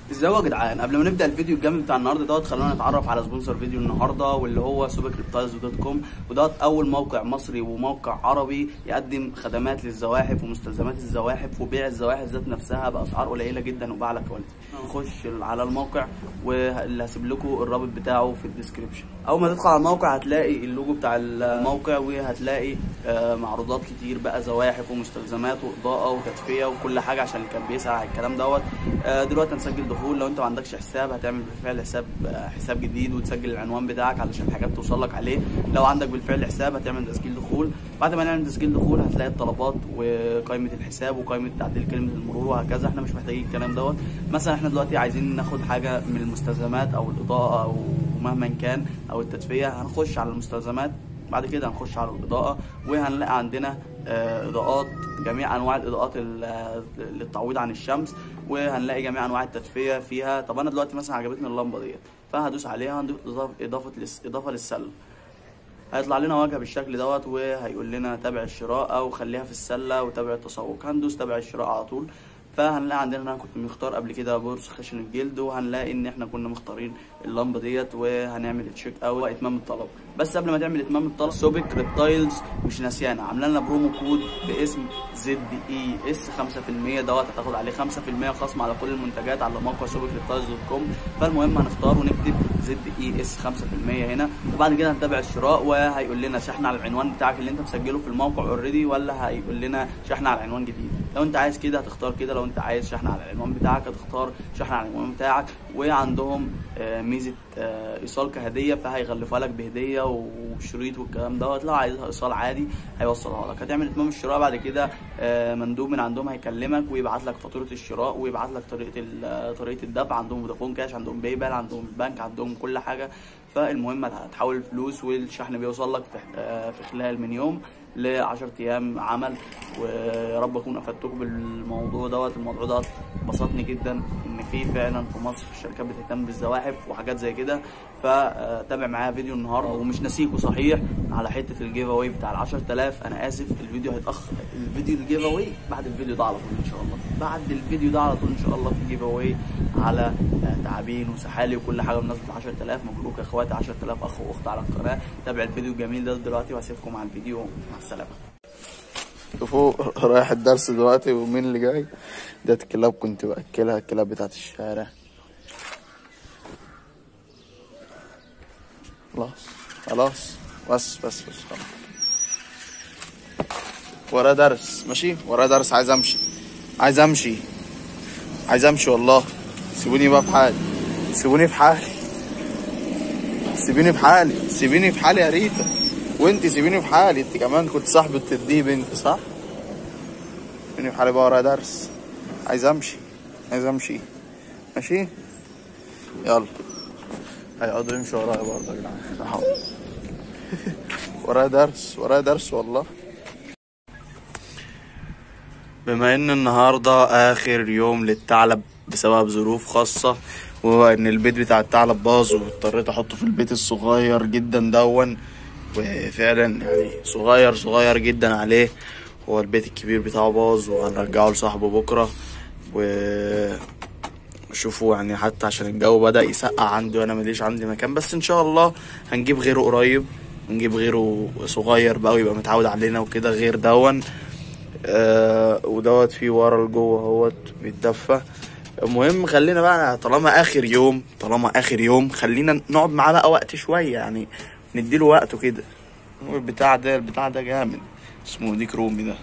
ازيكم يا جدعان قبل ما نبدا الفيديو الجامد بتاع النهارده دوت خلونا نتعرف على سبونسر فيديو النهارده واللي هو سوبك ريبتايلز دوت كوم ودوت اول موقع مصري وموقع عربي يقدم خدمات للزواحف ومستلزمات الزواحف وبيع الزواحف ذات نفسها باسعار قليله جدا وباعلى كواليتي نخش على الموقع واللي هسيب لكم الرابط بتاعه في الديسكربشن اول ما تدخل على الموقع هتلاقي اللوجو بتاع الموقع وهتلاقي آه، معروضات كتير بقى زواحف ومستلزمات واضاءه وتدفئه وكل حاجه عشان اللي كان بيسعى على الكلام دوت آه، دلوقتي هنسجل دخول لو انت ما عندكش حساب هتعمل بالفعل حساب آه، حساب جديد وتسجل العنوان بتاعك علشان الحاجات توصل لك عليه لو عندك بالفعل حساب هتعمل تسجيل دخول بعد ما نعمل تسجيل دخول هتلاقي الطلبات وقائمه الحساب وقائمه تعديل كلمه المرور وهكذا احنا مش محتاجين الكلام دوت مثلا احنا دلوقتي عايزين ناخد حاجه من المستلزمات او الاضاءه او مهما كان او التدفئه هنخش على المستلزمات بعد كده هنخش على الاضاءه وهنلاقي عندنا آه، اضاءات جميع انواع الاضاءات ال- آه، للتعويض عن الشمس وهنلاقي جميع انواع التدفئه فيها طب انا دلوقتي مثلا عجبتني اللمبه ديت فهدوس عليها هنضيف اضافه اضافه لس- اضافه للسله هيطلع لنا واجهه بالشكل دوت وهيقول لنا تابع الشراء او خليها في السله وتابع التسوق هندوس تابع الشراء على طول فهنلاقي عندنا انا كنت مختار قبل كده بورس خشن الجلد وهنلاقي ان احنا كنا مختارين اللمبه ديت وهنعمل تشيك او اتمام الطلب بس قبل ما تعمل اتمام الطلب سوبك ريبتايلز مش ناسيانا عامله لنا برومو كود باسم زد اي اس 5% دوت هتاخد عليه 5% خصم على كل المنتجات على موقع سوبك ريبتايلز دوت كوم فالمهم هنختار ونكتب زد اي اس 5% هنا وبعد كده هنتابع الشراء وهيقول لنا شحن على العنوان بتاعك اللي انت مسجله في الموقع اوريدي ولا هيقول لنا شحن على عنوان جديد لو انت عايز كده هتختار كده لو انت عايز شحن على العنوان بتاعك هتختار شحن على العنوان بتاعك وعندهم آه، ميزه آه، ايصال كهديه فهيغلفوها لك بهديه وشريط والكلام دوت لو عايزها ايصال عادي هيوصلها لك هتعمل اتمام الشراء بعد كده آه، مندوب من عندهم هيكلمك ويبعت لك فاتوره الشراء ويبعت لك طريقه ال- طريقه الدفع عندهم فودافون كاش عندهم باي بال عندهم البنك عندهم كل حاجه فالمهم هتحول الفلوس والشحن بيوصل لك في آه، في خلال من يوم ل 10 ايام عمل ويا رب اكون افدتكم بالموضوع دوت الموضوع دوت بسطني جدا ان في فعلا في مصر شركات بتهتم بالزواحف وحاجات زي كده فتابع معايا فيديو النهارده ومش ناسيكوا صحيح على حته الجيف اواي بتاع ال 10000 انا اسف الفيديو هيتاخر الفيديو الجيف اواي بعد الفيديو ده على طول ان شاء الله بعد الفيديو ده على طول ان شاء الله في جيف اواي على آه، تعابين وسحالي وكل حاجه بمناسبه ال 10000 مبروك يا اخواتي 10000 اخ واخت على القناه تابع الفيديو الجميل ده دلوقتي وهسيبكم على الفيديو مع السلامه شوفوا رايح الدرس دلوقتي ومين اللي جاي ده الكلاب كنت باكلها الكلاب بتاعت الشارع خلاص خلاص بس بس بس خلاص ورا درس ماشي ورا درس عايز امشي عايز امشي عايز امشي والله سيبوني بقى في حالي سيبوني في حالي سيبيني في حالي سيبيني في حالي يا ريتا وانت سيبيني في حالي انت كمان كنت صاحبة الديب انت صح سيبيني في حالي بقى ورايا درس عايز امشي عايز امشي ماشي يلا هيقعدوا يمشوا ورايا برضه يا جدعان أهو. ورايا درس ورايا درس والله بما ان النهارده اخر يوم للثعلب بسبب ظروف خاصة وهو ان البيت بتاع الثعلب باظ واضطريت احطه في البيت الصغير جدا دون وفعلا يعني صغير صغير جدا عليه هو البيت الكبير بتاعه باظ وهنرجعه لصاحبه بكرة و شوفوا يعني حتى عشان الجو بدأ يسقع عندي وانا مليش عندي مكان بس ان شاء الله هنجيب غيره قريب نجيب غيره صغير بقى ويبقى متعود علينا وكده غير دون آه ودوت فيه ورا لجوه اهوت بيتدفى المهم خلينا بقى طالما اخر يوم طالما اخر يوم خلينا نقعد معاه بقى وقت شويه يعني نديله وقته كده هو البتاع ده البتاع ده جامد اسمه ديك رومي ده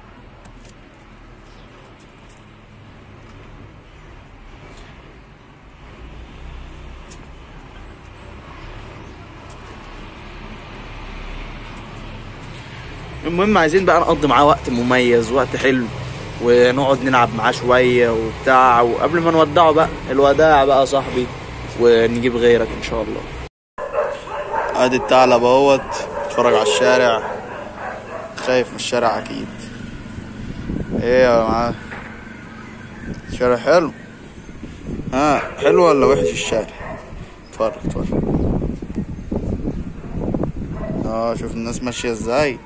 المهم عايزين بقى نقضي معاه وقت مميز وقت حلو ونقعد نلعب معاه شوية وبتاع وقبل ما نودعه بقى الوداع بقى يا صاحبي ونجيب غيرك ان شاء الله ادي الثعلب اهوت اتفرج على الشارع شايف من الشارع اكيد ايه يا معاه الشارع حلو ها حلو ولا وحش الشارع اتفرج اتفرج اه شوف الناس ماشية ازاي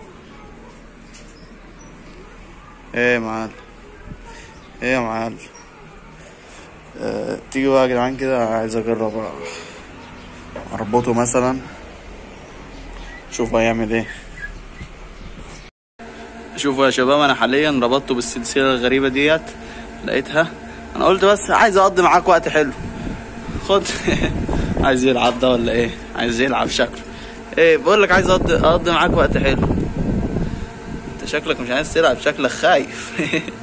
ايه يا معلم ايه يا معلم أه تيجي بقى يا جدعان كده عايز اجرب اربطه مثلا شوف هيعمل ايه شوفوا يا شباب انا حاليا ربطته بالسلسله الغريبه ديت لقيتها انا قلت بس عايز اقضي معاك وقت حلو خد عايز يلعب ده ولا ايه عايز يلعب شكله ايه بقول لك عايز اقضي اقضي معاك وقت حلو انت شكلك مش عايز تلعب شكلك خايف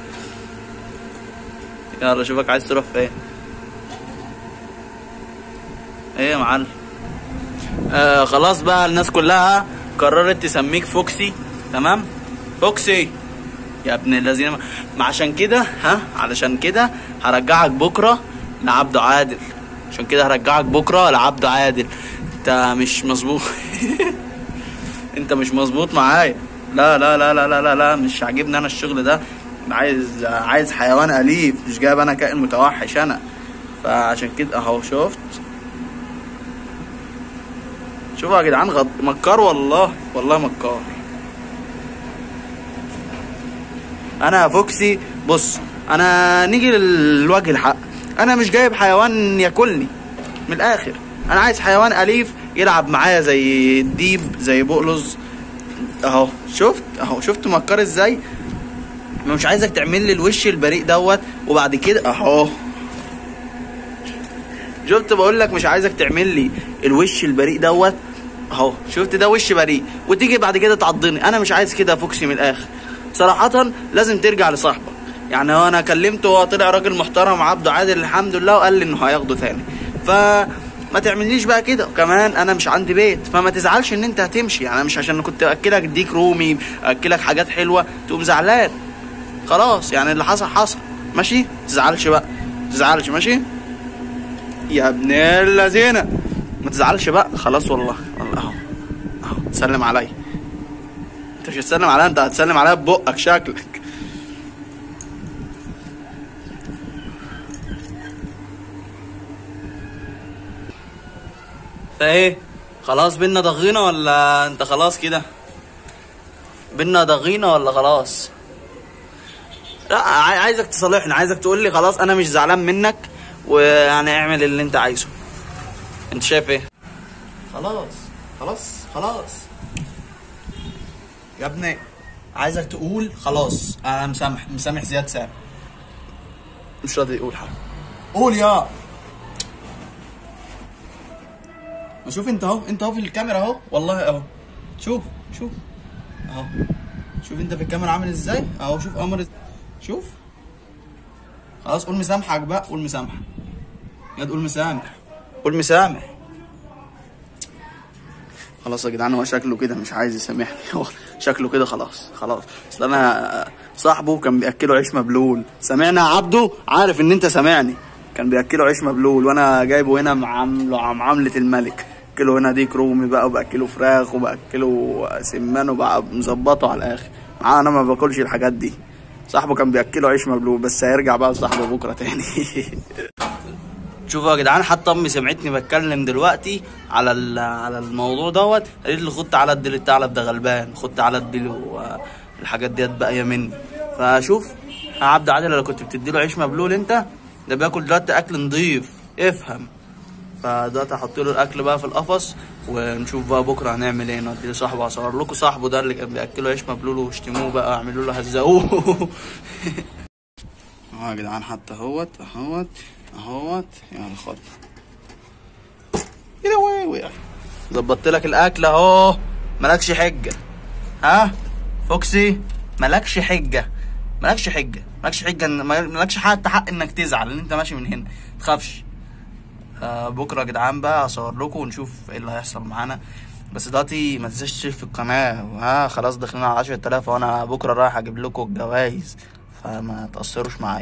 يلا شوفك عايز تروح فين ايه يا معلم آه خلاص بقى الناس كلها قررت تسميك فوكسي تمام فوكسي يا ابن الذين ما عشان كده ها علشان كده هرجعك بكره لعبده عادل عشان كده هرجعك بكره لعبده عادل انت مش مظبوط انت مش مظبوط معايا لا لا لا لا لا لا لا مش عاجبني انا الشغل ده عايز عايز حيوان اليف مش جايب انا كائن متوحش انا فعشان كده اهو شفت شوفوا يا جدعان غد... مكار والله والله مكار انا فوكسي بص انا نيجي للوجه الحق انا مش جايب حيوان ياكلني من الاخر انا عايز حيوان اليف يلعب معايا زي الديب زي بقلص اهو شفت اهو شفت مكار ازاي انا مش عايزك تعمل لي الوش البريء دوت وبعد كده اهو شفت بقول لك مش عايزك تعمل لي الوش البريء دوت اهو شفت ده وش بريء وتيجي بعد كده تعضني انا مش عايز كده فوكسي من الاخر صراحة لازم ترجع لصاحبك يعني هو انا كلمته هو طلع راجل محترم عبده عادل الحمد لله وقال لي انه هياخده تاني ف ما تعمليش بقى كده وكمان انا مش عندي بيت فما تزعلش ان انت هتمشي يعني مش عشان كنت اكلك ديك رومي اكلك حاجات حلوه تقوم زعلان خلاص يعني اللي حصل حصل ماشي تزعلش بقى تزعلش ماشي يا ابن اللذينه ما تزعلش بقى خلاص والله والله اهو اهو سلم عليا انت مش هتسلم عليا انت هتسلم عليا ببقك شكلك فايه خلاص بينا ضغينا ولا انت خلاص كده بينا ضغينا ولا خلاص لا عاي- عايزك تصالحني عايزك تقول لي خلاص انا مش زعلان منك ويعني اعمل اللي انت عايزه انت شايف ايه خلاص خلاص خلاص يا ابني عايزك تقول خلاص انا مسامح مسامح زياد سام مش راضي يقول حاجه قول يا ما شوف انت اهو انت اهو في الكاميرا اهو والله اهو شوف شوف اهو شوف انت في الكاميرا عامل ازاي اهو شوف قمر شوف خلاص قول مسامحك بقى قول مسامحك يا قول مسامح قول مسامح خلاص يا جدعان هو شكله كده مش عايز يسامحني هو شكله كده خلاص خلاص اصل انا صاحبه كان بياكله عيش مبلول سامعنا يا عبده عارف ان انت سامعني كان بياكله عيش مبلول وانا جايبه هنا معامله معامله الملك باكله هنا ديك رومي بقى وباكله فراخ وباكله سمان وبقى مظبطه على الاخر معاه انا ما باكلش الحاجات دي صاحبه كان بياكله عيش مبلول بس هيرجع بقى لصاحبه بكره تاني شوفوا يا جدعان حتى امي سمعتني بتكلم دلوقتي على ال- على الموضوع دوت قالت لي خد تعالى ادي الثعلب ده غلبان خد تعالى ادي له الحاجات ديت باقيه مني فشوف يا عبد عادل لو كنت بتدي له عيش مبلول انت ده بياكل دلوقتي اكل نضيف افهم فدلوقتي هحط له الاكل بقى في القفص ونشوف بقى بكره هنعمل ايه نودي لصاحبه هصور لكم صاحبه ده اللي كان بياكله عيش مبلول واشتموه بقى اعملوا له هزقوه اهو يا جدعان حتى اهوت اهوت اهوت يلا خد كده وي وي ظبطت لك الاكل اهو مالكش حجه ها فوكسي مالكش حجه مالكش حجه مالكش حجه إن- مالكش حتى حق انك تزعل ان انت ماشي من هنا تخافش آه بكره يا جدعان بقى هصور لكم ونشوف ايه اللي هيحصل معانا بس دلوقتي ما تنساش تشترك في القناه ها خلاص داخلين على 10000 وانا بكره رايح اجيب لكم الجوايز فما تاثروش معايا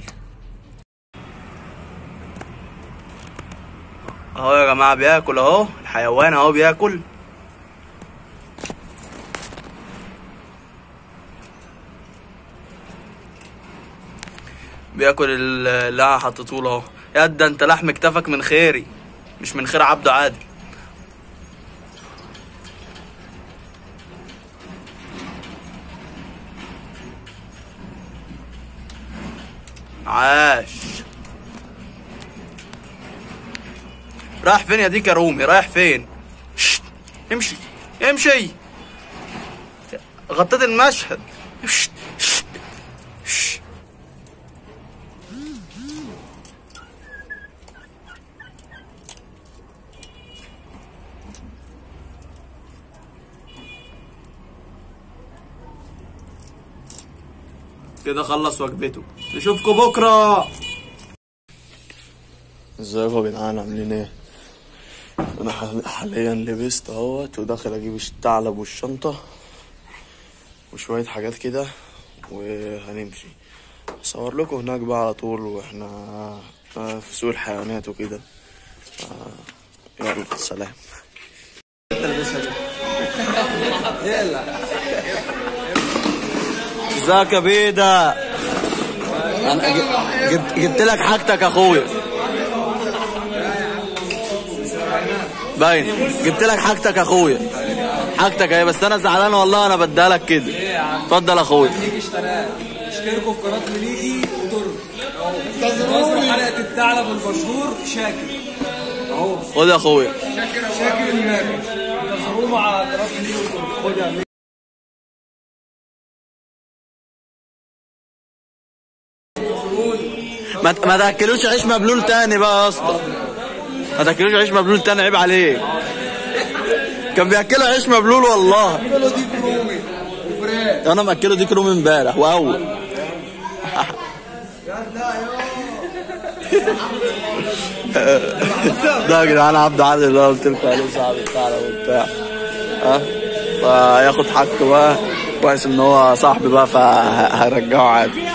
اهو يا جماعه بياكل اهو الحيوان اهو بياكل بياكل ال- اللي انا حطيته له اهو يا ده انت لحم كتفك من خيري مش من خير عبده عادل عاش رايح فين يا ديك يا رومي رايح فين شت. امشي امشي غطيت المشهد شت. شت. شت. كده خلص وجبته نشوفكم بكره ازيكم يا جدعان عاملين ايه انا حال- حاليا لبست اهوت وداخل اجيب الثعلب والشنطه وشويه حاجات كده وهنمشي اصور لكم هناك بقى على طول واحنا آه، في سوق الحيوانات وكده آه، يلا سلام ازيك يا بيدا انا ج- جبت جبت لك حاجتك يا اخويا باين جبت لك حاجتك يا اخويا حاجتك اهي بس انا زعلان والله انا بديها لك كده اتفضل يا اخويا مليجي اشتراه اشتركوا في قناه مليجي وترك انتظروا حلقه الثعلب المشهور شاكر اهو خد يا اخويا شاكر الماجد انتظروه مع قناه مليجي وترك خد يا مليجي. ما ت- ما تاكلوش عيش مبلول تاني بقى يا اسطى ما تاكلوش عيش مبلول تاني عيب عليك كان بياكلوا عيش مبلول والله عملوا ديك رومي وفراخ انا ماكله ديك رومي امبارح واول ده يا جدعان عبد عادل اللي أنا قلت لكم عليه صاحبي بتاعنا وبتاع ها فياخد حقه بقى كويس ان هو صاحبي بقى فهرجعه عادي